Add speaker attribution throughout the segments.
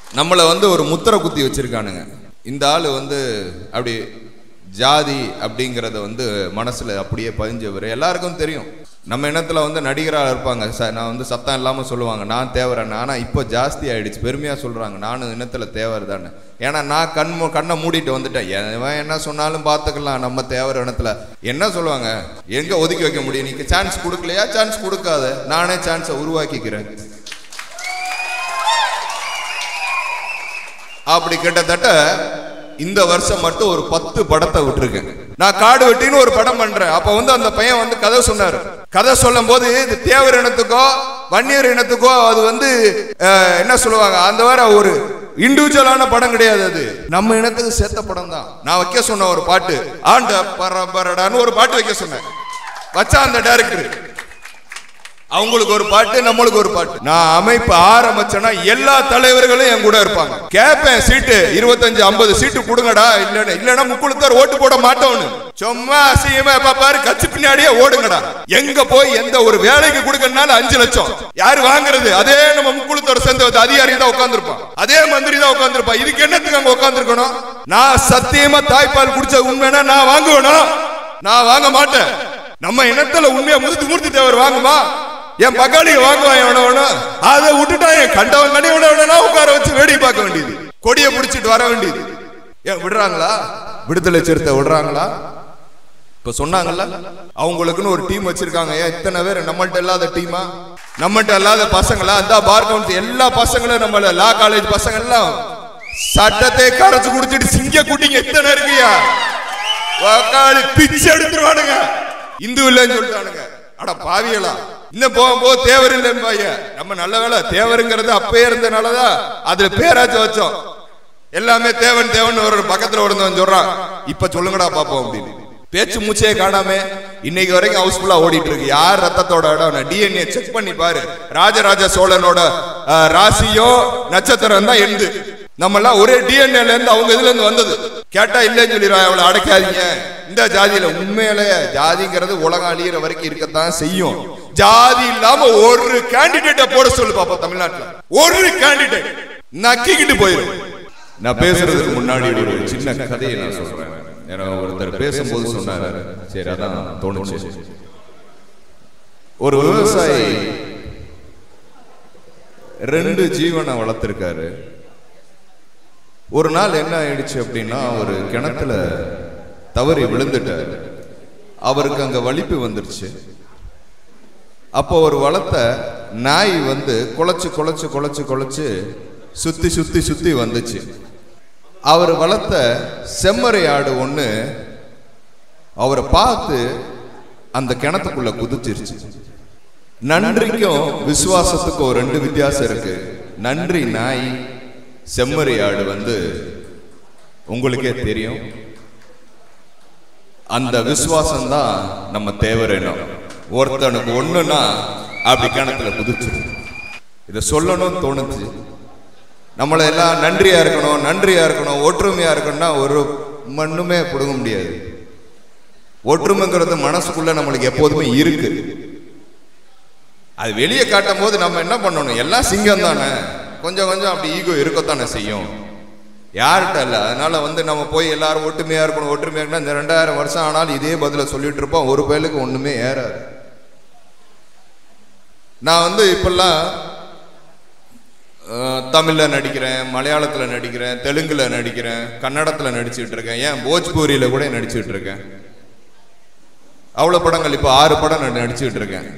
Speaker 1: நம்மளை வந்து ஒரு முத்திரை குத்தி வச்சிருக்கானுங்க இந்த ஆள் வந்து அப்படி ஜாதி அப்படிங்கிறத வந்து மனசுல அப்படியே பதிஞ்சவர் எல்லாருக்கும் தெரியும் நம்ம இனத்துல வந்து நடிகராக இருப்பாங்க ச நான் வந்து சத்தம் இல்லாமல் சொல்லுவாங்க நான் தேவரன் ஆனால் இப்போ ஜாஸ்தி ஆயிடுச்சு பெருமையாக சொல்கிறாங்க நானும் இனத்தில் தேவர் தானே ஏன்னா நான் கண் மூ- கண்ணை மூடிட்டு வந்துட்டேன் எவன் என்ன சொன்னாலும் பார்த்துக்கலாம் நம்ம தேவர் இனத்துல என்ன சொல்லுவாங்க எங்கே ஒதுக்கி வைக்க முடியும் நீங்க சான்ஸ் கொடுக்கலையா சான்ஸ் கொடுக்காத நானே சான்ஸை உருவாக்கிக்கிறேன் அப்படி கிட்டத்தட்ட இந்த வருஷம் மட்டும் ஒரு பத்து படத்தை விட்டுருக்கேன் நான் காடு வெட்டின்னு ஒரு படம் பண்றேன் அப்ப வந்து அந்த பையன் வந்து கதை சொன்னாரு கதை சொல்லும் போது இது தேவர் இனத்துக்கோ வன்னியர் இனத்துக்கோ அது வந்து அஹ், என்ன சொல்லுவாங்க அந்த வர ஒரு இண்டிவிஜுவலான படம் கிடையாது அது நம்ம இனத்துக்கு சேர்த்த படம் தான் நான் வைக்க சொன்ன ஒரு பாட்டு ஆண்ட பரபரடான்னு ஒரு பாட்டு வைக்க சொன்னேன் வச்சா அந்த டைரக்டர் அவங்களுக்கு ஒரு பாட்டு நம்மளுக்கு ஒரு பாட்டு நான் அமைப்பு ஆரம்பிச்சேன்னா எல்லா தலைவர்களும் என் கூட இருப்பாங்க கேட்பேன் சீட்டு இருபத்தஞ்சு ஐம்பது சீட்டு கொடுங்கடா இல்லன்னு இல்லன்னா முக்குழுத்தார் ஓட்டு போட மாட்டோம்னு சும்மா அசிங்கமா எப்ப பாரு கட்சி பின்னாடியே ஓடுங்கடா எங்க போய் எந்த ஒரு வேலைக்கு கொடுக்கறனால அஞ்சு லட்சம் யாரு வாங்குறது அதே நம்ம முக்குழுத்தோட சேர்ந்த அதிகாரி தான் உட்காந்துருப்பான் அதே மந்திரி தான் உட்காந்துருப்பான் இதுக்கு என்னத்துக்கு அங்க உட்காந்துருக்கணும் நான் சத்தியமா தாய்ப்பால் குடிச்ச உண்மைனா நான் வாங்குவேனா நான் வாங்க மாட்டேன் நம்ம இனத்துல உண்மையா முதுத்து மூர்த்தி தேவர் வாங்குமா என் பக்காளிக்கு வாங்குவான் எவன வேணும் அதை விட்டுட்டா என் கண்டவன் கனி விட உட்கார வச்சு வேடிக்கை பார்க்க வேண்டியது கொடியை பிடிச்சிட்டு வர வேண்டியது ஏன் விடுறாங்களா விடுதலை சிறுத்தை விடுறாங்களா இப்ப சொன்னாங்கல்ல அவங்களுக்குன்னு ஒரு டீம் வச்சிருக்காங்க ஏன் இத்தனை பேர் நம்மள்ட்ட இல்லாத டீமா நம்மள்ட்ட இல்லாத பசங்களா அந்த பார் கவுன்சில் எல்லா பசங்களும் நம்மள லா காலேஜ் பசங்க எல்லாம் சட்டத்தை கரைச்சு குடிச்சிட்டு சிங்க குட்டிங்க இத்தனை இருக்குயா வக்காளி பிச்சை எடுத்துருவானுங்க இந்து இல்லைன்னு சொல்லிட்டானுங்க அட பாவிகளா இன்னும் போக போக தேவர் இல்லைன்னு நம்ம நல்ல வேலை தேவருங்கிறது அப்பயே இருந்தனாலதான் அதுல பேராச்சும் வச்சோம் எல்லாமே தேவன் தேவன் ஒரு பக்கத்துல ஒருந்தவன் சொல்றான் இப்ப சொல்லுங்கடா பாப்போம் அப்படின்னு பேச்சு மூச்சே காணாம இன்னைக்கு வரைக்கும் ஹவுஸ்ஃபுல்லா ஓடிட்டு இருக்கு யார் ரத்தத்தோட இடம் டிஎன்ஏ செக் பண்ணி பாரு ராஜராஜ சோழனோட அஹ், ராசியோ நட்சத்திரம் தான் எண்டு நம்ம எல்லாம் ஒரே டிஎன்ஏல இருந்து அவங்க இதுல இருந்து வந்தது கேட்டா இல்லைன்னு சொல்லிடுவா அவளை அடைக்காதீங்க இந்த ஜாதியில உண்மையிலேயே ஜாதிங்கிறது உலகம் அழியிற வரைக்கும் இருக்கத்தான் செய்யும் ஜாதி இல்லாம ஒரு கேண்டிடேட்ட போட சொல்லு பாப்பா தமிழ்நாட்டுல ஒரு கேண்டிடேட் நக்கிக்கிட்டு போயிரும் நான் பேசுறதுக்கு முன்னாடி ஒரு சின்ன கதையை நான் சொல்றேன் ஏன்னா ஒருத்தர் பேசும்போது சொன்னாரு சரி அதான் தோணுச்சு ஒரு விவசாயி ரெண்டு ஜீவனை வளர்த்திருக்காரு ஒரு நாள் என்ன ஆயிடுச்சு அப்படின்னா ஒரு கிணத்துல தவறி விழுந்துட்டாரு அவருக்கு அங்க வலிப்பு வந்துருச்சு அப்போ ஒரு வளர்த்த நாய் வந்து குலைச்சு குலைச்சு குலைச்சு குலைச்சு சுத்தி சுத்தி சுத்தி வந்துச்சு அவர் வளர்த்த செம்மறி ஆடு ஒண்ணு அவரை பார்த்து அந்த கிணத்துக்குள்ள குதிச்சிருச்சு நன்றிக்கும் விசுவாசத்துக்கும் ஒரு ரெண்டு வித்தியாசம் இருக்கு நன்றி நாய் செம்மறி ஆடு வந்து உங்களுக்கே தெரியும் அந்த விசுவாசம் தான் நம்ம தேவரேனும் ஒருத்தனுக்கு ஒண்ணுன்னா அப்படி கிணத்துல குதிச்சிரு இதை சொல்லணும்னு தோணுச்சு நம்மளை எல்லாம் நன்றியா இருக்கணும் நன்றியா இருக்கணும் ஒற்றுமையா இருக்கணும்னா ஒரு மண்ணுமே பிடுங்க முடியாது ஒற்றுமைங்கிறது மனசுக்குள்ள நம்மளுக்கு எப்போதுமே இருக்கு அது வெளியே காட்டும் போது நம்ம என்ன பண்ணணும் எல்லாம் சிங்கம் தானே கொஞ்சம் கொஞ்சம் அப்படி ஈகோ இருக்கத்தானே செய்யும் யார்கிட்ட இல்லை அதனால வந்து நம்ம போய் எல்லாரும் ஒற்றுமையா இருக்கணும் ஒற்றுமையா இருக்கணும் இந்த ரெண்டாயிரம் வருஷம் ஆனாலும் இதே பதில சொல்லிட்டு இருப்போம் ஒரு பயலுக்கு ஒண்ணுமே ஏறாது நான் வந்து இப்பெல்லாம் அஹ், தமிழ்ல நடிக்கிறேன் மலையாளத்துல நடிக்கிறேன் தெலுங்குல நடிக்கிறேன் கன்னடத்துல நடிச்சுட்டு இருக்கேன் ஏன் போஜ்பூரியில கூட நடிச்சுட்டு இருக்கேன் அவ்வளவு படங்கள் இப்போ ஆறு படம் நான் நடிச்சுட்டு இருக்கேன்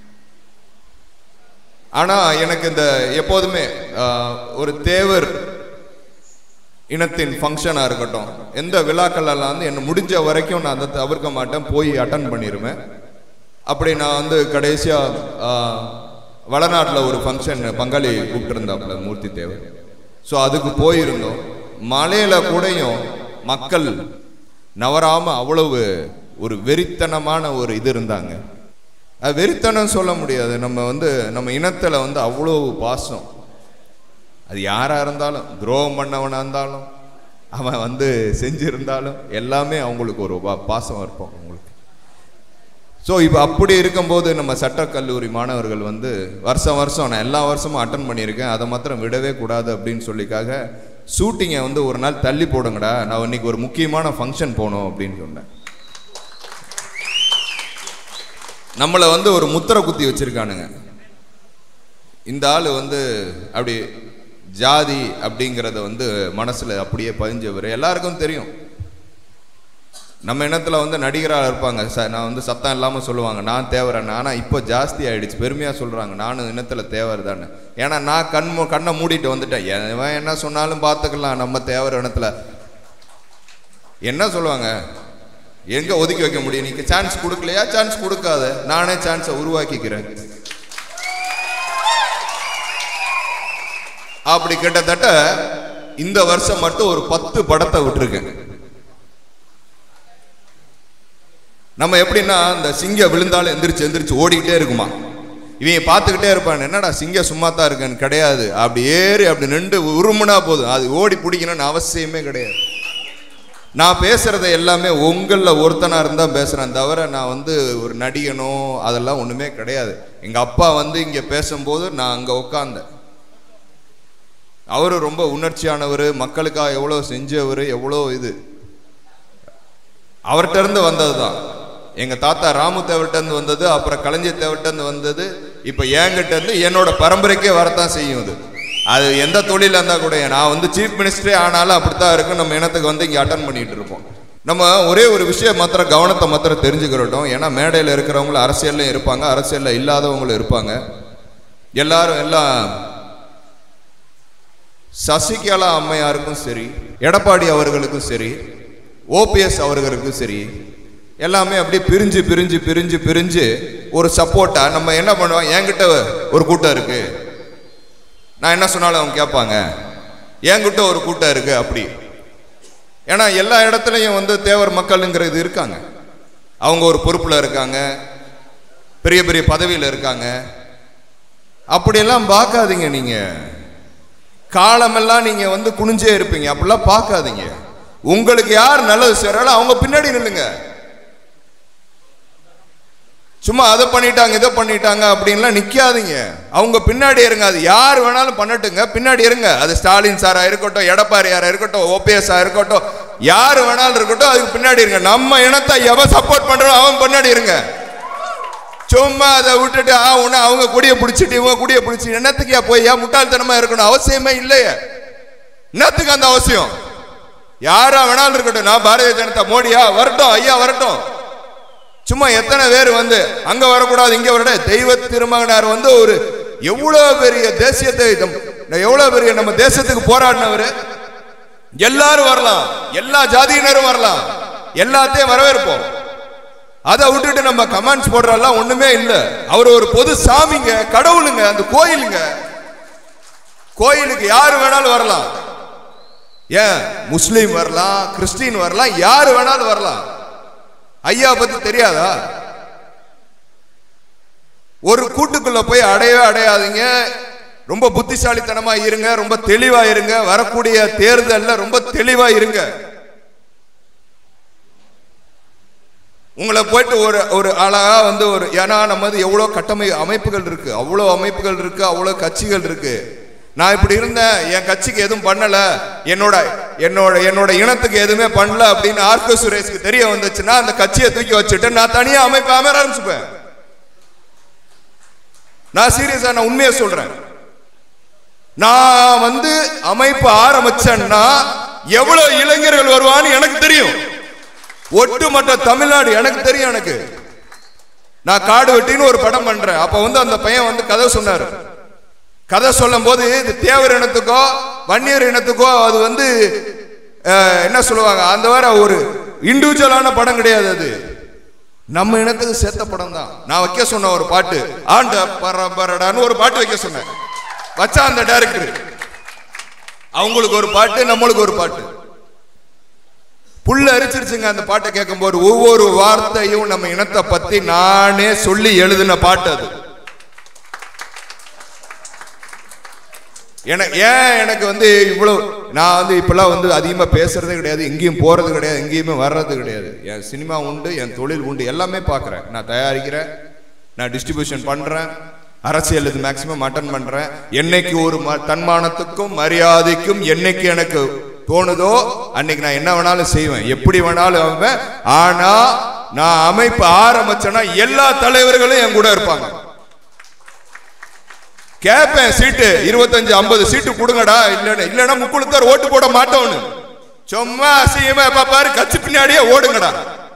Speaker 1: ஆனா எனக்கு இந்த எப்போதுமே ஆஹ், ஒரு தேவர் இனத்தின் ஃபங்க்ஷனாக இருக்கட்டும் எந்த விழாக்கள் எல்லாம் வந்து என்ன முடிஞ்ச வரைக்கும் நான் அதை தவிர்க்க மாட்டேன் போய் அட்டன் பண்ணிடுவேன் அப்படி நான் வந்து கடைசியா ஆஹ், வடநாட்டில் ஒரு ஃபங்க்ஷன் பங்காளி கூப்பிட்டுருந்தாப்புல மூர்த்தி தேவர் ஸோ அதுக்கு போயிருந்தோம் மலையில கூடயும் மக்கள் நவராம அவ்வளவு ஒரு வெறித்தனமான ஒரு இது இருந்தாங்க அது வெறித்தனம் சொல்ல முடியாது நம்ம வந்து நம்ம இனத்துல வந்து அவ்வளோ பாசம் அது யாரா இருந்தாலும் துரோகம் பண்ணவனா இருந்தாலும் அவன் வந்து செஞ்சிருந்தாலும் எல்லாமே அவங்களுக்கு ஒரு பா- பாசம் இருப்போம் அவங்களுக்கு ஸோ இப்போ அப்படி இருக்கும்போது நம்ம சட்டக்கல்லூரி மாணவர்கள் வந்து வருஷம் வருஷம் நான் எல்லா வருஷமும் அட்டன் பண்ணியிருக்கேன் அதை மாத்திரம் விடவே கூடாது அப்படின்னு சொல்லிக்காக ஷூட்டிங்கை வந்து ஒரு நாள் தள்ளி போடுங்கடா நான் இன்னைக்கு ஒரு முக்கியமான ஃபங்க்ஷன் போகணும் அப்படின்னு சொன்னேன் நம்மளை வந்து ஒரு முத்திரை குத்தி வச்சிருக்கானுங்க இந்த ஆள் வந்து அப்படி ஜாதி அப்படிங்கிறத வந்து மனசுல அப்படியே பதிஞ்சவர் எல்லாருக்கும் தெரியும் நம்ம இனத்துல வந்து நடிகராக இருப்பாங்க ச நான் வந்து சத்தம் இல்லாமல் சொல்லுவாங்க நான் தேவரன் ஆனால் இப்போ ஜாஸ்தி ஆயிடுச்சு பெருமையாக சொல்கிறாங்க நானும் இனத்தில் தேவர் தானே ஏன்னா நான் கண் மூ- கண்ணை மூடிட்டு வந்துட்டேன் எவன் என்ன சொன்னாலும் பார்த்துக்கலாம் நம்ம தேவர் இனத்தில் என்ன சொல்லுவாங்க எங்கே ஒதுக்கி வைக்க முடியும் நீங்க சான்ஸ் கொடுக்கலையா சான்ஸ் கொடுக்காத நானே சான்ஸை உருவாக்கிக்கிறேன் அப்படி கிட்டத்தட்ட இந்த வருஷம் மட்டும் ஒரு பத்து படத்தை விட்டுருக்கேன் நம்ம எப்படின்னா இந்த சிங்கம் விழுந்தாலும் எந்திரிச்சு எந்திரிச்சு ஓடிக்கிட்டே இருக்குமா இவங்க பார்த்துக்கிட்டே இருப்பான் என்னடா சிங்கம் சும்மா தான் இருக்கேன்னு கிடையாது அப்படி ஏறி அப்படி நின்று உருமுனா போதும் அது ஓடி பிடிக்கணும்னு அவசியமே கிடையாது நான் பேசுறத எல்லாமே உங்களில் ஒருத்தனா இருந்தா பேசுறேன் தவிர நான் வந்து ஒரு நடிகனோ அதெல்லாம் ஒண்ணுமே கிடையாது எங்க அப்பா வந்து இங்க பேசும்போது நான் அங்க உட்காந்தேன் அவரு ரொம்ப உணர்ச்சியானவர் மக்களுக்காக எவ்வளோ செஞ்சவர் எவ்வளோ இது அவர்கிட்ட இருந்து வந்தது தான் எங்க தாத்தா ராமு தேவர்கிட்ட இருந்து வந்தது அப்புறம் கலைஞர் தேவர்கிட்ட இருந்து வந்தது இப்போ என்கிட்ட இருந்து என்னோட பரம்பரைக்கே வரத்தான் செய்யும் அது அது எந்த தொழில இருந்தா கூட நான் வந்து சீஃப் மினிஸ்டரே ஆனாலும் அப்படித்தான் இருக்கும் நம்ம இனத்துக்கு வந்து இங்க அட்டன் பண்ணிட்டு இருப்போம் நம்ம ஒரே ஒரு விஷயம் மாத்திரம் கவனத்தை மாத்திரம் தெரிஞ்சுக்கிறோம் ஏன்னா மேடையில் இருக்கிறவங்களும் அரசியல்லையும் இருப்பாங்க அரசியல்ல இல்லாதவங்களும் இருப்பாங்க எல்லாரும் எல்லாம் சசிகலா அம்மையாருக்கும் சரி எடப்பாடி அவர்களுக்கும் சரி ஓபிஎஸ் அவர்களுக்கும் சரி எல்லாமே அப்படியே பிரிஞ்சு பிரிஞ்சு பிரிஞ்சு பிரிஞ்சு ஒரு சப்போர்ட்டா நம்ம என்ன பண்ணுவோம் என்கிட்ட ஒரு கூட்டம் இருக்கு நான் என்ன சொன்னாலும் அவங்க கேட்பாங்க என்கிட்ட ஒரு கூட்டம் இருக்கு அப்படி ஏன்னா எல்லா இடத்துலையும் வந்து தேவர் மக்களுங்கிறது இருக்காங்க அவங்க ஒரு பொறுப்புல இருக்காங்க பெரிய பெரிய பதவியில் இருக்காங்க அப்படியெல்லாம் பார்க்காதீங்க நீங்க காலமெல்லாம் நீங்க வந்து குனிஞ்சே இருப்பீங்க அப்படிலாம் பார்க்காதீங்க உங்களுக்கு யார் நல்லது செய்யறாலும் அவங்க பின்னாடி நில்லுங்க சும்மா அதை பண்ணிட்டாங்க இதை பண்ணிட்டாங்க அப்படின்லாம் நிக்காதீங்க அவங்க பின்னாடி இருங்க அது யார் வேணாலும் பண்ணட்டுங்க பின்னாடி இருங்க அது ஸ்டாலின் சாரா இருக்கட்டும் எடப்பாடியாரா இருக்கட்டும் ஓபிஎஸ் இருக்கட்டும் யார் வேணாலும் இருக்கட்டும் அதுக்கு பின்னாடி இருங்க நம்ம இனத்தை எவன் சப்போர்ட் பண்றோம் அவன் பின்னாடி இருங்க சும்மா அதை விட்டுட்டு ஆ உன்ன அவங்க குடிய பிடிச்சிட்டு இவங்க குடிய பிடிச்சி என்னத்துக்கு போய் ஏன் முட்டாள்தனமா இருக்கணும் அவசியமே இல்லையே என்னத்துக்கு அந்த அவசியம் யாரா வேணாலும் இருக்கட்டும் நான் பாரதிய ஜனதா மோடியா வரட்டும் ஐயா வரட்டும் சும்மா எத்தனை பேர் வந்து அங்க வரக்கூடாது இங்க வரட தெய்வ திருமகனார் வந்து ஒரு எவ்வளவு பெரிய தேசியத்தை நம்- எவ்வளவு பெரிய நம்ம தேசத்துக்கு போராடினவர் எல்லாரும் வரலாம் எல்லா ஜாதியினரும் வரலாம் எல்லாத்தையும் வரவேற்போம் அதை விட்டுட்டு நம்ம கமெண்ட்ஸ் போடுறதெல்லாம் ஒண்ணுமே இல்ல அவர் ஒரு பொது சாமிங்க கடவுளுங்க அந்த கோயிலுங்க கோயிலுக்கு யாரு வேணாலும் வரலாம் ஏன் முஸ்லீம் வரலாம் கிறிஸ்டின் வரலாம் யாரு வேணாலும் வரலாம் ஐயா பத்தி தெரியாதா ஒரு கூட்டுக்குள்ள போய் அடையவே அடையாதீங்க ரொம்ப புத்திசாலித்தனமா இருங்க ரொம்ப தெளிவா இருங்க வரக்கூடிய தேர்தல்ல ரொம்ப தெளிவா இருங்க உங்களை போயிட்டு ஒரு ஒரு அழகா வந்து ஒரு ஏன்னா நம்ம வந்து எவ்வளோ கட்டமை அமைப்புகள் இருக்கு அவ்வளோ அமைப்புகள் இருக்கு அவ்வளோ கட்சிகள் இருக்கு நான் இப்படி இருந்தேன் என் கட்சிக்கு எதுவும் பண்ணல என்னோட என்னோட என்னோட இனத்துக்கு எதுவுமே பண்ணல அப்படின்னு ஆர்கே சுரேஷ்க்கு தெரிய வந்துச்சுன்னா அந்த கட்சியை தூக்கி வச்சுட்டு நான் தனியா அமைப்பு அமர ஆரம்பிச்சுப்பேன் நான் சீரியஸா நான் உண்மையை சொல்றேன் நான் வந்து அமைப்பு ஆரம்பிச்சேன்னா எவ்வளவு இளைஞர்கள் வருவான்னு எனக்கு தெரியும் ஒட்டுமொத்த தமிழ்நாடு எனக்கு தெரியும் எனக்கு நான் காடு வெட்டின்னு ஒரு படம் பண்றேன் அப்ப வந்து அந்த பையன் வந்து கதை சொன்னாரு கதை சொல்லும் போது இது தேவர் இனத்துக்கோ வன்னியர் இனத்துக்கோ அது வந்து அஹ், என்ன சொல்லுவாங்க அந்த வர ஒரு இண்டிவிஜுவலான படம் கிடையாது அது நம்ம இனத்துக்கு சேர்த்த படம் தான் நான் வைக்க சொன்ன ஒரு பாட்டு ஆண்ட பரபரடான்னு ஒரு பாட்டு வைக்க சொன்னேன் வச்சா அந்த டைரக்டர் அவங்களுக்கு ஒரு பாட்டு நம்மளுக்கு ஒரு பாட்டு புல்ல அரிச்சிருச்சுங்க அந்த பாட்டை கேட்கும்போது ஒவ்வொரு வார்த்தையும் நம்ம இனத்தை பத்தி நானே சொல்லி எழுதின பாட்டு அது என ஏன் எனக்கு வந்து இவ்வளவு நான் வந்து இப்பெல்லாம் வந்து அதிகமா பேசுறதே கிடையாது எங்கேயும் போறது கிடையாது எங்கேயுமே வர்றது கிடையாது என் சினிமா உண்டு என் தொழில் உண்டு எல்லாமே பார்க்குறேன் நான் தயாரிக்கிறேன் நான் டிஸ்ட்ரிபியூஷன் பண்றேன் அரசியல் இது மேக்சிமம் அட்டன் பண்றேன் என்னைக்கு ஒரு ம- தன்மானத்துக்கும் மரியாதைக்கும் என்னைக்கு எனக்கு தோணுதோ அன்னைக்கு நான் என்ன வேணாலும் செய்வேன் எப்படி வேணாலும் ஆவேன் ஆனா நான் அமைப்பு ஆரம்பிச்சேன்னா எல்லா தலைவர்களும் என் கூட இருப்பாங்க கேட்பேன் சீட்டு இருபத்தஞ்சு ஐம்பது சீட்டு கொடுங்கடா இல்லைன்னு இல்லைன்னா முக்குழுத்தார் ஓட்டு போட மாட்டோன்னு சும்மா அசிங்கமா பாப்பாரு கட்சி பின்னாடியே ஓடுங்கடா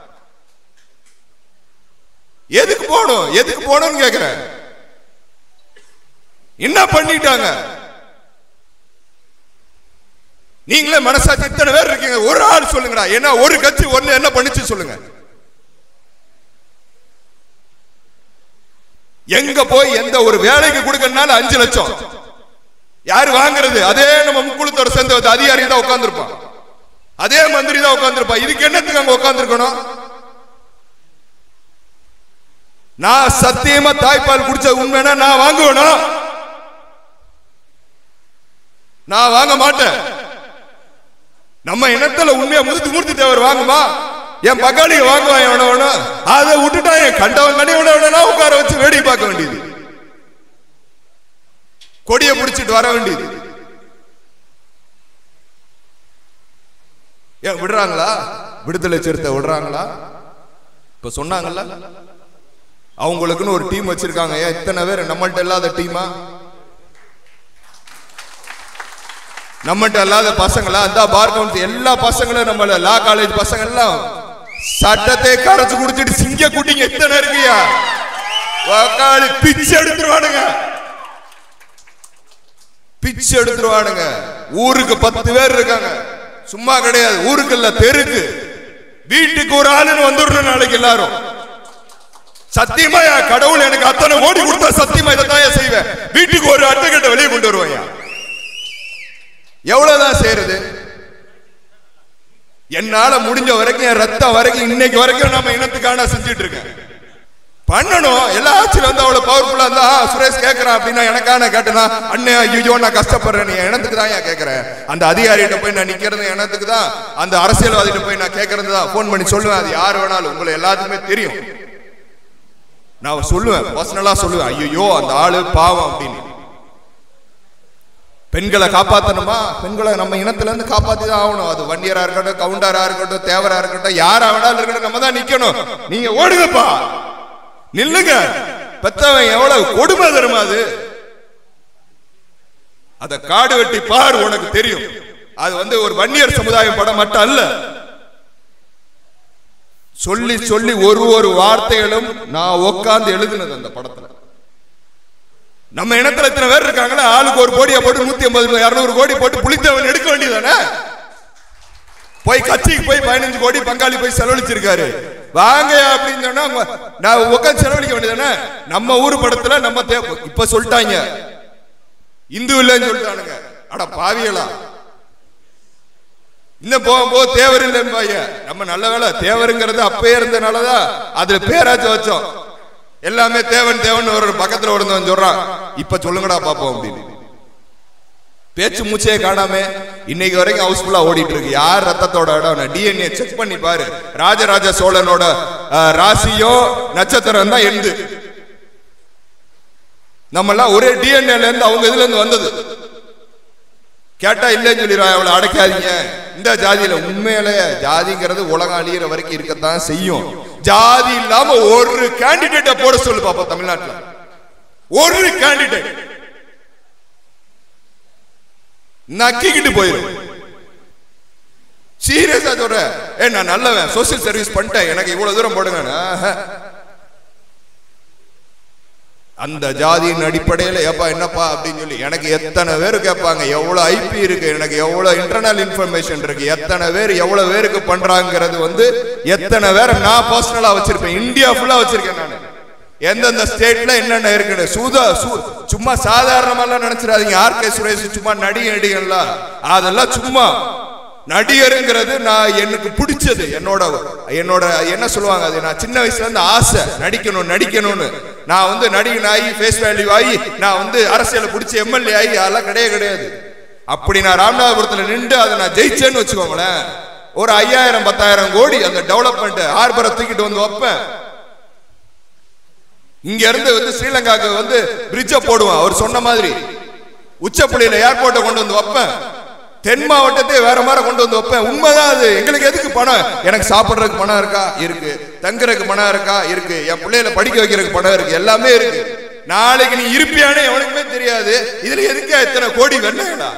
Speaker 1: எதுக்கு போகணும் எதுக்கு போகணும்னு கேக்குறேன் என்ன பண்ணிட்டாங்க நீங்களே மனசாட்சி இத்தனை பேர் இருக்கீங்க ஒரு ஆள் சொல்லுங்கடா என்ன ஒரு கட்சி ஒண்ணு என்ன பண்ணிச்சு சொல்லுங்க எங்க போய் எந்த ஒரு வேலைக்கு கொடுக்கறனால அஞ்சு லட்சம் யாரு வாங்குறது அதே நம்ம முக்குளத்தோட சேர்ந்த அதிகாரி தான் உட்கார்ந்துருப்பான் அதே மந்திரி தான் உட்கார்ந்துருப்பான் இதுக்கு என்னத்துக்கு அங்க உட்கார்ந்துருக்கணும் நான் சத்தியமா தாய்ப்பால் குடிச்ச உண்மைனா நான் வாங்குவேனா நான் வாங்க மாட்டேன் நம்ம இனத்துல உண்மையா முதுத்து மூர்த்தி தேவர் வாங்குமா என் பக்காளிங்க வாங்குவான் எவன வேணா அதை விட்டுட்டா என் கண்டவன் கண்டிவன வேணா உட்கார வச்சு வேடிக்கை பார்க்க வேண்டியது கொடியை பிடிச்சிட்டு வர வேண்டியது ஏன் விடுறாங்களா விடுதலை சிறுத்தை விடுறாங்களா இப்ப சொன்னாங்கல்ல அவங்களுக்குன்னு ஒரு டீம் வச்சிருக்காங்க ஏன் இத்தனை பேர் நம்மள்ட்ட இல்லாத டீமா நம்மகிட்ட இல்லாத பசங்களா அந்த பார் கவுன்சில் எல்லா பசங்களும் நம்மள லா காலேஜ் பசங்க எல்லாம் சட்டத்தை கரைச்சு குடிச்சிட்டு சிங்க குட்டிங்க எத்தனை இருக்கியா உக்காளி பிச்சு எடுத்துருவானுங்க பிச்சு எடுத்துருவானுங்க ஊருக்கு பத்து பேர் இருக்காங்க சும்மா கிடையாது ஊருக்கு இல்ல தெருக்கு வீட்டுக்கு ஒரு ஆளுன்னு வந்துடணும் நாளைக்கு எல்லாரும் சத்தியமா என் கடவுள் எனக்கு அத்தனை ஓடி கொடுத்தா சத்தியமா இதை தான் செய்வேன் வீட்டுக்கு ஒரு அட்டைக்கட்டை வெளியே கொண்டு வருவேன் எவ்வளவுதான் செய்யறது என்னால முடிஞ்ச வரைக்கும் என் ரத்தம் வரைக்கும் இன்னைக்கு வரைக்கும் நம்ம இனத்துக்கான செஞ்சுட்டு இருக்கேன் பண்ணணும் எல்லா ஆட்சியில வந்து அவ்வளவு பவர்ஃபுல்லா இருந்தா ஆ, சுரேஷ் கேக்குறான் அப்படின்னா எனக்கான கேட்டனா அண்ணன் ஐயோ நான் கஷ்டப்படுறேன் நீ இனத்துக்கு தான் ஏன் கேக்குறேன் அந்த அதிகாரிகிட்ட போய் நான் நிக்கிறது இனத்துக்கு தான் அந்த அரசியல்வாதிகிட்ட போய் நான் கேட்கறது தான் போன் பண்ணி சொல்லுவேன் அது யார் வேணாலும் உங்களை எல்லாத்துக்குமே தெரியும் நான் சொல்லுவேன் பர்சனலா சொல்லுவேன் ஐயோ அந்த ஆளு பாவம் அப்படின்னு பெண்களை காப்பாத்தணுமா பெண்களை நம்ம இனத்துல இருந்து காப்பாத்தி தான் ஆகணும் அது வன்னியரா இருக்கட்டும் கவுண்டரா இருக்கட்டும் தேவரா இருக்கட்டும் யாரா வேணாலும் இருக்கட்டும் நம்ம தான் நிக்கணும் நீங்க ஓடுங்கப்பா நில்லுங்க பெத்தவன் எவ்வளவு கொடுமை தருமா அது அத காடு வெட்டி பார் உனக்கு தெரியும் அது வந்து ஒரு வன்னியர் சமுதாயம் படம் மட்டும் அல்ல சொல்லி சொல்லி ஒரு ஒரு வார்த்தைகளும் நான் உட்கார்ந்து எழுதுனது அந்த படத்துல நம்ம இனத்துல இத்தனை பேர் இருக்காங்களா ஆளுக்கு ஒரு கோடியை போட்டு நூத்தி ஐம்பது இருநூறு கோடி போட்டு புளித்தவன் எடுக்க வேண்டியதானே போய் கட்சிக்கு போய் பதினஞ்சு கோடி பங்காளி போய் செலவழிச்சிருக்காரு வாங்க அப்படின்னு சொன்னா உங்க- நான் உட்காந்து செலவழிக்க வேண்டியதானே நம்ம ஊர் படத்துல நம்ம தே- இப்ப சொல்லிட்டாங்க இந்து இல்லைன்னு சொல்லிட்டானுங்க அட பாவிகளா இன்னும் போகும்போது தேவர் இல்லைம்பாங்க நம்ம நல்ல வேலை தேவருங்கிறது அப்பயே இருந்தனாலதான் அதுல பேராச்சும் வச்சோம் எல்லாமே தேவன் தேவன் ஒரு பக்கத்துல ஒருந்தவன் சொல்றான் இப்ப சொல்லுங்கடா பாப்போம் அப்படின்னு பேச்சு மூச்சே காணாம இன்னைக்கு வரைக்கும் ஹவுஸ்ஃபுல்லா ஓடிட்டு இருக்கு யார் ரத்தத்தோட இடம் டிஎன்ஏ செக் பண்ணி பாரு ராஜராஜ சோழனோட அஹ், ராசியும் நட்சத்திரம் தான் எந்து நம்ம எல்லாம் ஒரே டிஎன்ஏல இருந்து அவங்க இதுல இருந்து வந்தது கேட்டா இல்லைன்னு சொல்லிடுவா அவளை அடைக்காதீங்க இந்த ஜாதியில உண்மையிலே ஜாதிங்கிறது உலகம் அழியிற வரைக்கும் இருக்கத்தான் செய்யும் ஜாதி இல்லாம ஒரு கேண்டிடேட்ட போட சொல்லு பாப்பா தமிழ்நாட்டுல ஒரு கேண்டிடேட் நக்கிக்கிட்டு போயிடும் சீரியஸா சொல்றேன் ஏ நான் நல்லவன் சோசியல் சர்வீஸ் பண்ணிட்டேன் எனக்கு இவ்வளவு தூரம் போடுங்க ஆஹா. அந்த ஜாதியின் அடிப்படையில ஏப்பா என்னப்பா அப்படின்னு சொல்லி எனக்கு எத்தனை பேர் கேட்பாங்க எவ்வளவு ஐபி இருக்கு எனக்கு எவ்வளவு இன்டர்னல் இன்ஃபர்மேஷன் இருக்கு எத்தனை பேர் எவ்வளவு பேருக்கு பண்றாங்கிறது வந்து எத்தனை பேரை நான் பர்சனலா வச்சிருப்பேன் இந்தியா ஃபுல்லா வச்சிருக்கேன் நான் எந்தெந்த ஸ்டேட்ல என்னென்ன இருக்குன்னு சுதா சு- சும்மா சாதாரணமாலாம் நினைச்சிடாதீங்க ஆர்கே சுரேஷ் சும்மா நடிகை நடிகன்லாம் அதெல்லாம் சும்மா நடிகருங்கிறது நான் எனக்கு பிடிச்சது என்னோட என்னோட என்ன சொல்லுவாங்க அது நான் சின்ன வயசுல இருந்து ஆசை நடிக்கணும் நடிக்கணும்னு நான் வந்து நடிகன் ஆகி ஃபேஸ் வேல்யூ ஆகி நான் வந்து அரசியலை பிடிச்சி எம்எல்ஏ ஆகி அதெல்லாம் கிடையவே கிடையாது அப்படி நான் ராமநாதபுரத்துல நின்று அதை நான் ஜெயிச்சேன்னு வச்சுக்கோங்களேன் ஒரு ஐயாயிரம் பத்தாயிரம் கோடி அந்த டெவலப்மெண்ட் ஹார்பரை தூக்கிட்டு வந்து வைப்பேன் இங்க இருந்து வந்து ஸ்ரீலங்காக்கு வந்து பிரிட்ஜ போடுவேன் அவர் சொன்ன மாதிரி உச்சப்புள்ளியில ஏர்போர்ட்டை கொண்டு வந்து வைப்பேன் தென் மாவட்டத்தை வேற மாதிரி கொண்டு வந்து வைப்பேன் உண்மைதான் அது எங்களுக்கு எதுக்கு பணம் எனக்கு சாப்பிடுறதுக்கு பணம் இருக்கா இருக்கு தங்குறதுக்கு பணம் இருக்கா இருக்கு என் பிள்ளைகளை படிக்க வைக்கிறதுக்கு பணம் இருக்கு எல்லாமே இருக்கு நாளைக்கு நீ இருப்பியானே எவனுக்குமே தெரியாது இதுல எதுக்கு எத்தனை கோடி வெண்ணங்களா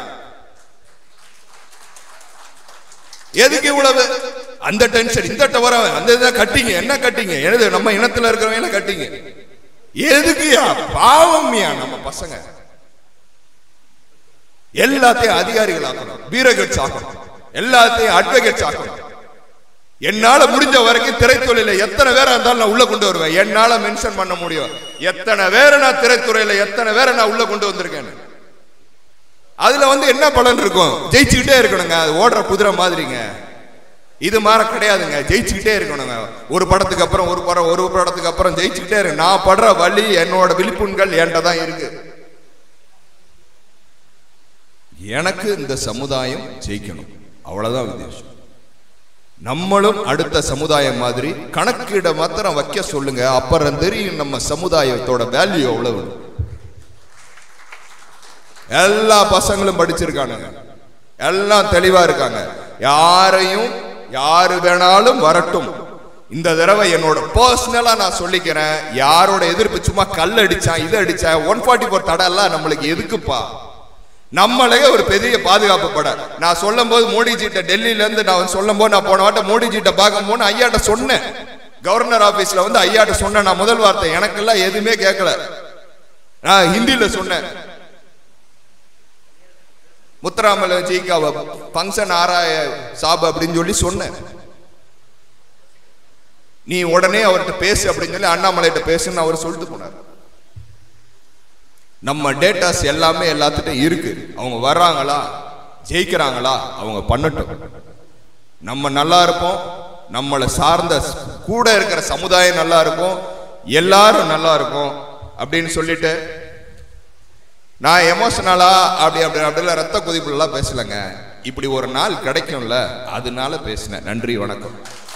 Speaker 1: எதுக்கு இவ்வளவு அந்த டென்ஷன் இந்த டவர அந்த இதை கட்டிங்க என்ன கட்டிங்க எனது நம்ம இனத்துல இருக்கிறவங்க கட்டிங்க எதுக்குயா பாவம்யா நம்ம பசங்க எல்லாத்தையும் அதிகாரிகள் ஆக்கணும் பீரகட்ஸ் ஆக்கணும் எல்லாத்தையும் அட்வொகேட்ஸ் ஆக்கணும் என்னால முடிஞ்ச வரைக்கும் திரைத்துறையில எத்தனை பேரா இருந்தாலும் நான் உள்ள கொண்டு வருவேன் என்னால மென்ஷன் பண்ண முடியும் எத்தனை பேரை நான் திரைத்துறையில எத்தனை பேரை நான் உள்ள கொண்டு வந்திருக்கேன் அதுல வந்து என்ன பலன் இருக்கும் ஜெயிச்சுக்கிட்டே இருக்கணுங்க அது ஓடுற குதிரை மாதிரிங்க இது மாதிரி கிடையாதுங்க ஜெயிச்சுக்கிட்டே இருக்கணுங்க ஒரு படத்துக்கு அப்புறம் ஒரு படம் ஒரு படத்துக்கு அப்புறம் ஜெயிச்சுக்கிட்டே இருக்கு நான் படுற வழி என்னோட விழிப்புண்கள் என்கிட்ட தான் இருக்கு எனக்கு இந்த சமுதாயம் ஜெயிக்கணும் அவ்வளவுதான் வித்தியாசம் நம்மளும் அடுத்த சமுதாயம் மாதிரி கணக்கிட மாத்திரம் வைக்க சொல்லுங்க அப்புறம் தெரியும் நம்ம சமுதாயத்தோட வேல்யூ எவ்வளவு எல்லா பசங்களும் படிச்சிருக்கானுங்க எல்லாம் தெளிவா இருக்காங்க யாரையும் யாரு வேணாலும் வரட்டும் இந்த தடவை என்னோட பர்சனலா நான் சொல்லிக்கிறேன் யாரோட எதிர்ப்பு சும்மா கல் அடிச்சான் இது அடிச்சான் ஒன் ஃபார்ட்டி ஃபோர் தடை எல்லாம் நம்மளுக்கு எதுக்குப்பா நம்மளே ஒரு பெரிய பாதுகாப்பு பட நான் சொல்லும் போது மோடிஜிட்ட டெல்லியில இருந்து நான் சொல்லும் போது நான் போன வாட்ட மோடிஜிட்ட பார்க்கும் போது ஐயாட்ட சொன்னேன் கவர்னர் ஆபீஸ்ல வந்து ஐயாட்ட சொன்னேன் நான் முதல் வார்த்தை எனக்கெல்லாம் எதுவுமே கேட்கல நான் ஹிந்தியில சொன்னேன் முத்துராமல ஜிகாவ ஃபங்க்ஷன் ஆராய சாப் அப்படின்னு சொல்லி சொன்னேன் நீ உடனே அவர்கிட்ட பேசு அப்படின்னு சொல்லி அண்ணாமலைகிட்ட பேசுன்னு அவர் சொல்லிட்டு போனார் நம்ம டேட்டாஸ் எல்லாமே எல்லாத்துட்டும் இருக்கு அவங்க வர்றாங்களா ஜெயிக்கிறாங்களா அவங்க பண்ணட்டும் நம்ம நல்லா இருப்போம் நம்மளை சார்ந்த கூட இருக்கிற சமுதாயம் நல்லா இருக்கும் எல்லாரும் நல்லா இருக்கும் அப்படின்னு சொல்லிட்டு நான் எமோஷனலா அப்படி அப்படி அப்படிலாம் ரத்த கொதிப்புலாம் பேசலைங்க இப்படி ஒரு நாள் கிடைக்கும்ல அதனால பேசினேன் நன்றி வணக்கம்